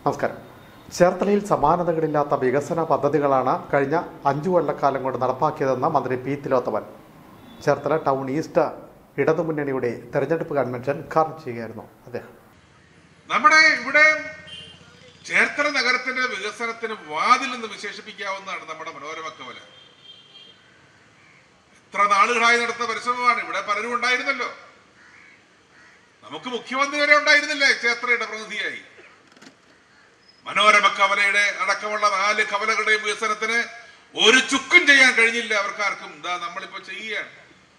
നമസ്കാരം ചേർത്തലയിൽ സമാനതകളില്ലാത്ത വികസന പദ്ധതികളാണ് കഴിഞ്ഞ അഞ്ചു കൊല്ലക്കാലം കൊണ്ട് നടപ്പാക്കിയതെന്ന് മന്ത്രി P Thilothaman Cherthala town east ഇടതുമുന്നണിയുടെ തെരഞ്ഞെടുപ്പ് കൺവെൻഷൻ ഉദ്ഘാടനം ചെയ്യുകയായിരുന്നു അദ്ദേഹം നമ്മുടെ ഇവിടെ ചേർത്തല നഗരത്തിന്റെ വികസനത്തിന് വാതിൽ എന്ന് വിശേഷിപ്പിക്കാവുന്നതാണ് നമ്മുടെ മനോരമ കവല എത്ര നാളുകളായി നടത്തുന്ന പരിശ്രമമാണ് ഇവിടെ പലരും ഉണ്ടായിരുന്നല്ലോ നമുക്ക് മുഖ്യമന്ത്രി വരെ ഉണ്ടായിരുന്നില്ലേ ചേർത്തലയുടെ പ്രതിനിധിയായി മനോരമ കവലയുടെ അടക്കമുള്ള നാല് കവലകളുടെയും വികസനത്തിന് ഒരു ചുക്കും ചെയ്യാൻ കഴിഞ്ഞില്ല അവർക്കാർക്കും ഇതാ നമ്മളിപ്പോ ചെയ്യുകയാണ്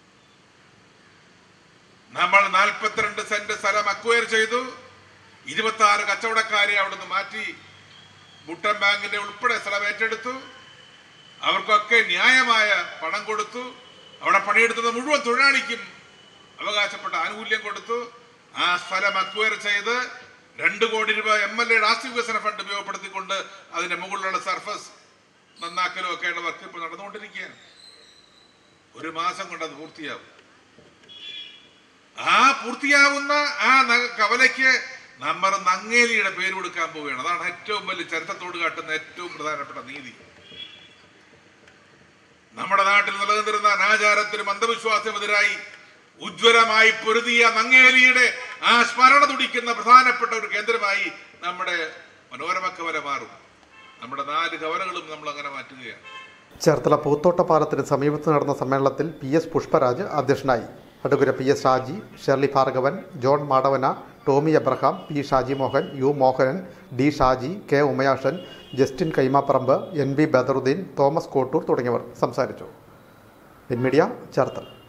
നമ്മൾ നാൽപ്പത്തിരണ്ട് സെന്റ് സ്ഥലം അക്വയർ ചെയ്തു ഇരുപത്തി ആറ് കച്ചവടക്കാരെ അവിടുന്ന് മാറ്റി മുട്ടൻ ബാങ്കിന്റെ ഉൾപ്പെടെ സ്ഥലം ഏറ്റെടുത്തു അവർക്കൊക്കെ ന്യായമായ പണം കൊടുത്തു അവിടെ പണിയെടുത്തത് മുഴുവൻ തൊഴിലാളിക്കും അവകാശപ്പെട്ട ആനുകൂല്യം കൊടുത്തു ആ സ്ഥലം അക്വയർ ചെയ്ത് രണ്ട് കോടി രൂപ എം എൽ എയുടെ ആസ്തി വികസന ഫണ്ട് ഉപയോഗപ്പെടുത്തിക്കൊണ്ട് അതിന്റെ മുകളിലുള്ള സർഫസ് നന്നാക്കലും ഒക്കെയുള്ള വർക്ക് ഇപ്പോൾ നടന്നുകൊണ്ടിരിക്കുകയാണ് ഒരു മാസം കൊണ്ട് അത് പൂർത്തിയാവും ആ പൂർത്തിയാവുന്ന ആ ന- കവലയ്ക്ക് നമ്മൾ നങ്ങേലിയുടെ പേര് കൊടുക്കാൻ പോവുകയാണ് അതാണ് ഏറ്റവും വലിയ ചരിത്രത്തോട് കാട്ടുന്ന ഏറ്റവും പ്രധാനപ്പെട്ട നീതി നമ്മുടെ നാട്ടിൽ നിലനിന്നിരുന്ന അനാചാരത്തിനും അന്ധവിശ്വാസത്തിനെതിരായി ഉജ്ജ്വലമായി പൊരുതിയ നങ്ങേലിയുടെ ആ സ്മരണ തുടിക്കുന്ന പ്രധാനപ്പെട്ട ഒരു കേന്ദ്രമായി നമ്മുടെ മനോരമ കവല മാറും നമ്മുടെ നാല് കവലകളും നമ്മൾ അങ്ങനെ മാറ്റുകയാണ് ചേർത്തല പൂത്തോട്ടപ്പാലത്തിന് സമീപത്ത് നടന്ന സമ്മേളനത്തിൽ പി എസ് പുഷ്പരാജ് അധ്യക്ഷനായി അഡ്വക്കര P S Shaji Shirley Bhargavan John Madavana Tomy Abraham P Shaji Mohan U Mohanan D Shaji K Umayashan Justin Kaimapparambu N B Badaruddin Thomas Kottoor തുടങ്ങിയവർ സംസാരിച്ചു പിൻമീഡിയ ചേർത്തല